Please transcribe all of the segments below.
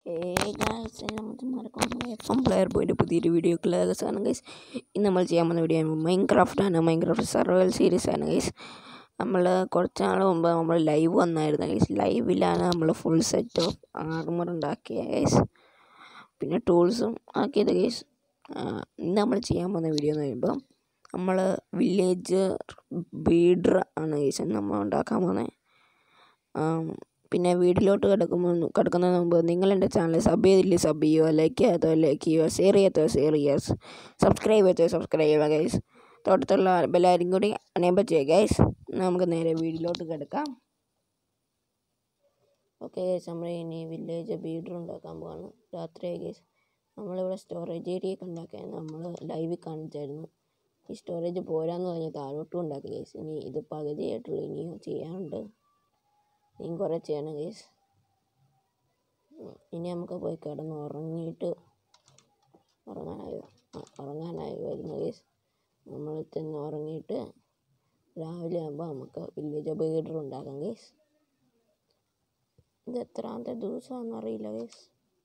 guys നമുക്ക് മറക്കാം F player പോയിൻ്റെ പുതിയൊരു വീഡിയോക്കുള്ള സാധനം ഗൈസ് ഇന്ന് നമ്മൾ ചെയ്യാൻ പോകുന്ന വീഡിയോ മൈൻ ക്രാഫ്റ്റ് ആണ് മൈൻ ക്രാഫ്റ്റ് സർവൈവൽ സീരീസ് ആണ് ഗൈസ് നമ്മൾ കുറച്ച് നാൾ മുമ്പ് നമ്മൾ ലൈവ് വന്നായിരുന്നു ഗൈസ് ലൈവിലാണ് നമ്മൾ ഫുൾ സെറ്റ് ഓഫ് ആർമർ ഉണ്ടാക്കിയ ഗൈസ് പിന്നെ ടൂൾസും ആക്കിയത് ഗൈസ് ഇന്ന് നമ്മൾ ചെയ്യാൻ പോകുന്ന വീഡിയോ എന്ന് പറയുമ്പോൾ നമ്മൾ വില്ലേജ് ബീഡർ ആണ് ഗൈസ് നമ്മൾ ഉണ്ടാക്കാൻ പോകുന്നത് പിന്നെ വീട്ടിലോട്ട് കിടക്കുമ്പോൾ കിടക്കുന്നതിന് മുമ്പ് നിങ്ങൾ എൻ്റെ ചാനൽ സബ് ചെയ്തില്ലേ സബ് ചെയ്യുക ലൈക്ക് ചെയ്യാത്തോ ലൈക്ക് ചെയ്യുക ഷെയർ ചെയ്യാത്തോ ഷെയർ ചെയ്യുക സബ്സ്ക്രൈബ് ചെയ്തോ സബ്സ്ക്രൈബ് ചെയ്യുക ഗൈസ് തൊട്ടത്തുള്ള ബെല്ലാരും കൂടി അണേബിൾ ചെയ്യുക ഗൈസ് നമുക്ക് നേരെ വീട്ടിലോട്ട് കിടക്കാം ഓക്കെ ഗൈസ് നമ്മൾ ഇനി വില്ലേജ് ബീഡർ ഉണ്ടാക്കാൻ പോവാണ് രാത്രിയായി ഗൈസ് നമ്മളിവിടെ സ്റ്റോറേജ് ഏരിയ ഒക്കെ ഉണ്ടാക്കിയാണ് നമ്മൾ ലൈവിൽ കാണിച്ചായിരുന്നു ഈ സ്റ്റോറേജ് പോരാന്ന് പറഞ്ഞ് താഴോട്ടും ഉണ്ടാക്കി ഗൈസ് ഇനി ഇത് പകുതിയായിട്ടുള്ളൂ ഇനിയും ചെയ്യാനുണ്ട് ഇനിയും കുറേ ചെയ്യണം ഗൈസ് ഇനി നമുക്ക് പോയി കിടന്ന് ഉറങ്ങിയിട്ട് ഉറങ്ങാനായി ഉറങ്ങാനായി വരുന്നു ഗൈസ് നമ്മൾ ചെന്ന് ഉറങ്ങിയിട്ട് രാവിലെ ആകുമ്പോൾ നമുക്ക് വില്ലേജ് ബീഡർ ഉണ്ടാക്കാം ഗൈസ് ഇത് എത്രാമത്തെ ദിവസമാണെന്ന് അറിയില്ല ഗൈസ്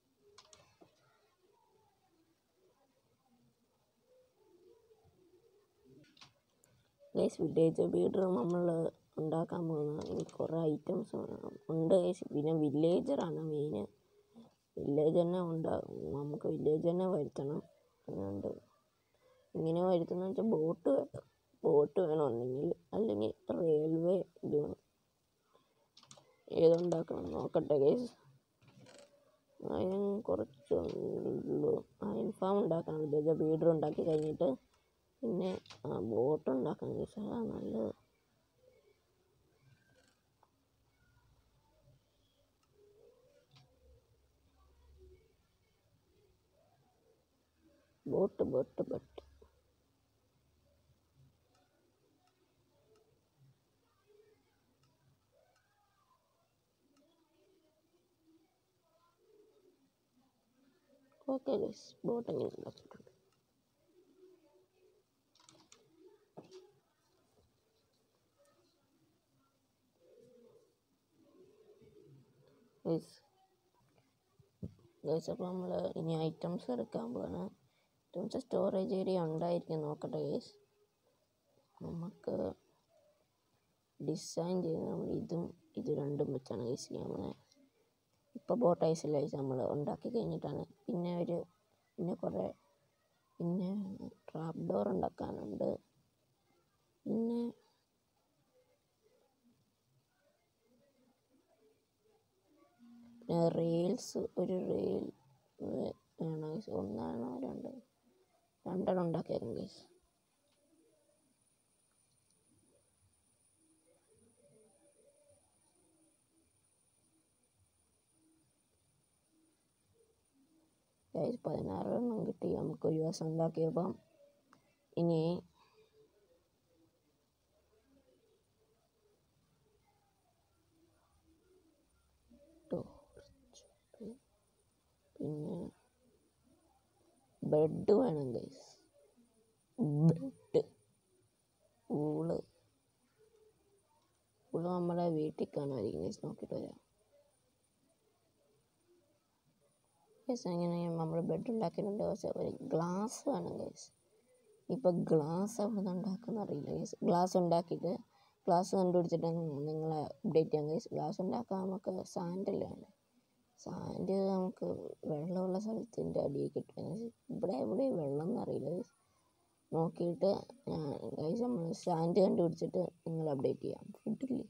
ഗൈസ് വില്ലേജ് ബീഡർ നമ്മൾ ഉണ്ടാക്കാൻ പോകുന്ന ഇനി കുറേ ഐറ്റംസ് ഉണ്ട് ഗൈസ് പിന്നെ വില്ലേജറാണ് മെയിൻ വില്ലേജ് തന്നെ ഉണ്ടാകും നമുക്ക് വില്ലേജ് തന്നെ വരുത്തണം അതുകൊണ്ട് ഇങ്ങനെ വരുത്തുന്ന വെച്ചാൽ ബോട്ട് വേണം ബോട്ട് വേണം ഒന്നെങ്കിൽ അല്ലെങ്കിൽ റെയിൽവേ ഇത് വേണം ഏതുണ്ടാക്കണം നോക്കട്ടെ ഗൈസ് അതിന് കുറച്ചുള്ളൂ അയൺ ഫാം ഉണ്ടാക്കണം വില്ലേജ് ബീഡർ ഉണ്ടാക്കി കഴിഞ്ഞിട്ട് പിന്നെ ആ ബോട്ട് ഉണ്ടാക്കണം ഗൈസ് അതാണ് നല്ലത് boat boat boat okay guys boat എങ്ങനെ ഉണ്ടാക്കിയിട്ടുണ്ട് ഗൈസ് ഗൈസ് അപ്പോൾ നമ്മൾ ഇനി ഐറ്റംസ് എടുക്കാൻ പോവാണ് ഐറ്റംസ് സ്റ്റോറേജ് ഏരിയ ഉണ്ടായിരിക്കും നോക്കട്ടെ ഗൈസ് നമുക്ക് ഡിസൈൻ ചെയ്ത് നമ്മൾ ഇതും ഇത് രണ്ടും വെച്ചാണ് ഗൈസ് ചെയ്യാൻ പോകുന്നത് ഇപ്പോൾ ബോട്ട് ഐസിൽ ഗൈസ് നമ്മൾ ഉണ്ടാക്കി കഴിഞ്ഞിട്ടാണ് പിന്നെ ഒരു പിന്നെ കുറേ പിന്നെ ട്രാപ്പ് ഡോർ ഉണ്ടാക്കാനുണ്ട് പിന്നെ പിന്നെ റെയിൽസ് ഒരു റെയിൽ വേണം ഗൈസ് ഒന്നാണോ രണ്ട് രണ്ടെണ്ണം ഉണ്ടാക്കിയേക്കും ഗൈസ് ഗൈസ് പതിനാറെണ്ണം കിട്ടി നമുക്ക് ഒരു ദിവസം ഉണ്ടാക്കിയപ്പം ഇനി പിന്നെ ബെഡ് വേണം ഗൈസ് ബെഡ് ഊള് ഊള് നമ്മളെ വീട്ടിൽ കാണുമായിരിക്കും ഗൈസ് നോക്കിയിട്ട് വരാം ഗൈസ് അങ്ങനെ നമ്മൾ ബെഡ് ഉണ്ടാക്കിയിട്ടുണ്ട് പക്ഷേ ഒരു ഗ്ലാസ് വേണം ഗൈസ് ഇപ്പോൾ ഗ്ലാസ് എവിടെ നിന്ന് ഉണ്ടാക്കുന്ന അറിയില്ല ഗൈസ് ഗ്ലാസ് ഉണ്ടാക്കിയിട്ട് ഗ്ലാസ് കണ്ടുപിടിച്ചിട്ട് നിങ്ങളെ അപ്ഡേറ്റ് ചെയ്യാം ഗൈസ് ഗ്ലാസ് ഉണ്ടാക്കാൻ നമുക്ക് സാൻഡല്ലേ വേണ്ടേ സാൻഡ് നമുക്ക് വെള്ളമുള്ള സ്ഥലത്തിൻ്റെ അടിയിൽ കിട്ടും ഇവിടെ എവിടെ വെള്ളം എന്നറിയില്ല ഗൈസ് നോക്കിയിട്ട് ഗൈസ് നമ്മൾ സാൻഡ് കണ്ടുപിടിച്ചിട്ട് നിങ്ങൾ അപ്ഡേറ്റ് ചെയ്യാം ഫുഡില്ലേ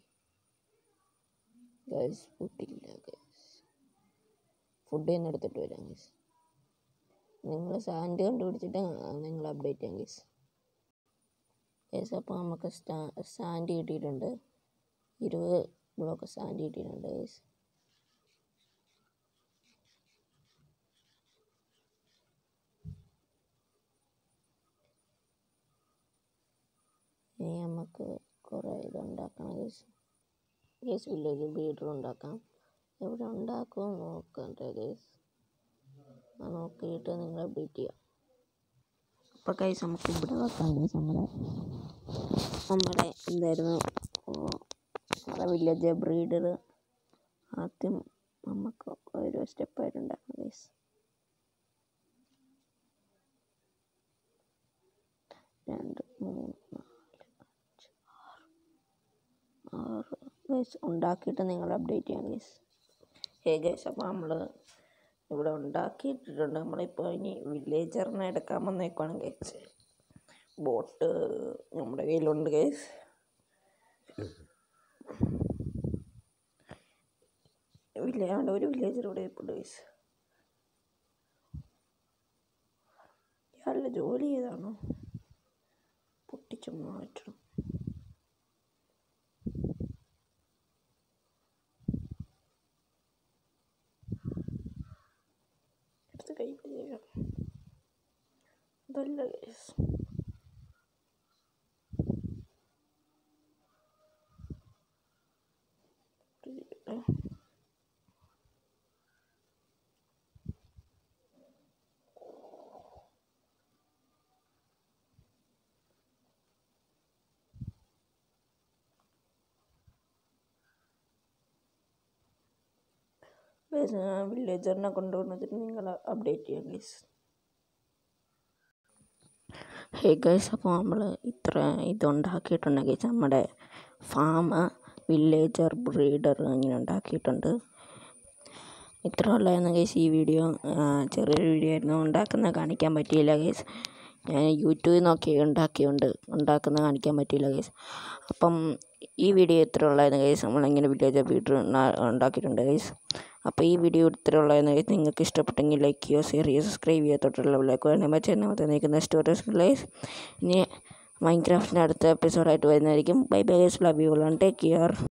ഗൈസ് ഫുഡില്ല ഗൈസ് ഫുഡ് തന്നെ എടുത്തിട്ട് വരാം ഗൈസ് നിങ്ങൾ സാൻഡ് കണ്ടുപിടിച്ചിട്ട് നിങ്ങൾ അപ്ഡേറ്റ് ചെയ്യാം ഗൈസ് ഗൈസ് അപ്പോൾ നമുക്ക് സ്റ്റാ സാൻഡ് കിട്ടിയിട്ടുണ്ട് ഇരുപത് ബ്ലോക്ക് സാൻഡ് കിട്ടിയിട്ടുണ്ട് ഗൈസ് ഇനി നമുക്ക് കുറേ ഇതുണ്ടാക്കണം ഗൈസ് ഗൈസ് വില്ലേജ് ബീഡർ ഉണ്ടാക്കാം എവിടെ ഉണ്ടാക്കുമോ നോക്കട്ടെ ഗൈസ് ആ നോക്കിയിട്ട് നിങ്ങൾ അപ്ഡേറ്റ് ചെയ്യാം അപ്പോൾ ഗൈസ് നമുക്ക് ഇവിടെ വെക്കാം ഗൈസ് നമ്മുടെ നമ്മുടെ എന്തായിരുന്നു നമ്മുടെ വില്ലേജ് ബ്രീഡർ ആദ്യം നമുക്ക് ഓരോ സ്റ്റെപ്പായിട്ട് ഉണ്ടാക്കാം ഗൈസ് രണ്ട് മൂന്ന് നാല് അഞ്ച് ആറ് ആറ് ഗൈസ് ഉണ്ടാക്കിയിട്ട് നിങ്ങൾ അപ്ഡേറ്റ് ചെയ്യാം ഗൈസ് ഹേ ഗൈസ് അപ്പോൾ നമ്മൾ ഇവിടെ ഉണ്ടാക്കിയിട്ടിട്ടുണ്ട് നമ്മളിപ്പോൾ ഇനി വില്ലേജറിനെ എടുക്കാൻ വന്നേക്കുവാണ് ഗൈസ് ബോട്ട് നമ്മുടെ കയ്യിലുണ്ട് ഗൈസ് വില്ലേജ് ഒരു വില്ലേജർ ഇവിടെ ഇരിപ്പുണ്ട് ഗൈസ് ഇയാളുടെ ജോലി ഏതാണോ പൊട്ടിച്ചു മാറ്റണം എടുത്ത് കൈ ചെയ്യാം അതല്ല ഗൈസ് വില്ലേജറിനെ കൊണ്ടുവന്നിട്ട് നിങ്ങൾ അപ്ഡേറ്റ് ചെയ്യാം ഗൈസ് ഹേ ഗൈസ് അപ്പോൾ നമ്മൾ ഇത്ര ഇതുണ്ടാക്കിയിട്ടുണ്ട് ഗൈസ് നമ്മുടെ ഫാം വില്ലേജർ ബ്രീഡർ ഇങ്ങനെ ഉണ്ടാക്കിയിട്ടുണ്ട് ഇത്ര ഉള്ളായിരുന്നു ഗൈസ് ഈ വീഡിയോ ചെറിയൊരു വീഡിയോ ആയിരുന്നു ഉണ്ടാക്കുന്ന കാണിക്കാൻ പറ്റിയില്ല ഗൈസ് ഞാൻ യൂട്യൂബിൽ നോക്കി ഉണ്ടാക്കിയുണ്ട് ഉണ്ടാക്കുന്ന കാണിക്കാൻ പറ്റിയില്ല ഗൈസ് അപ്പം ഈ വീഡിയോ ഇത്ര ഉള്ളായിരുന്നു ഗൈസ് നമ്മളിങ്ങനെ വില്ലേജർ വീട്ടിൽ ഉണ്ടാക്കിയിട്ടുണ്ട് ഗൈസ് അപ്പോൾ ഈ വീഡിയോ ഇത്ര ഉള്ളായിരുന്നു ഗൈസ് നിങ്ങൾക്ക് ഇഷ്ടപ്പെട്ടെങ്കിൽ ലൈക്ക് ചെയ്യുക ഷെയർ ചെയ്യുക സബ്സ്ക്രൈബ് ചെയ്യുക തൊട്ടുള്ള ലൈക്ക് വേണമെങ്കിൽ ചെയ്യുന്ന നിങ്ങൾക്ക് നെക്സ്റ്റ് വീഡിയോസ് ഗൈസ് ഇനി മൈൻക്രാഫ്റ്റിൻ്റെ അടുത്ത എപ്പിസോഡായിട്ട് വരുന്നതായിരിക്കും bye bye guys love you take care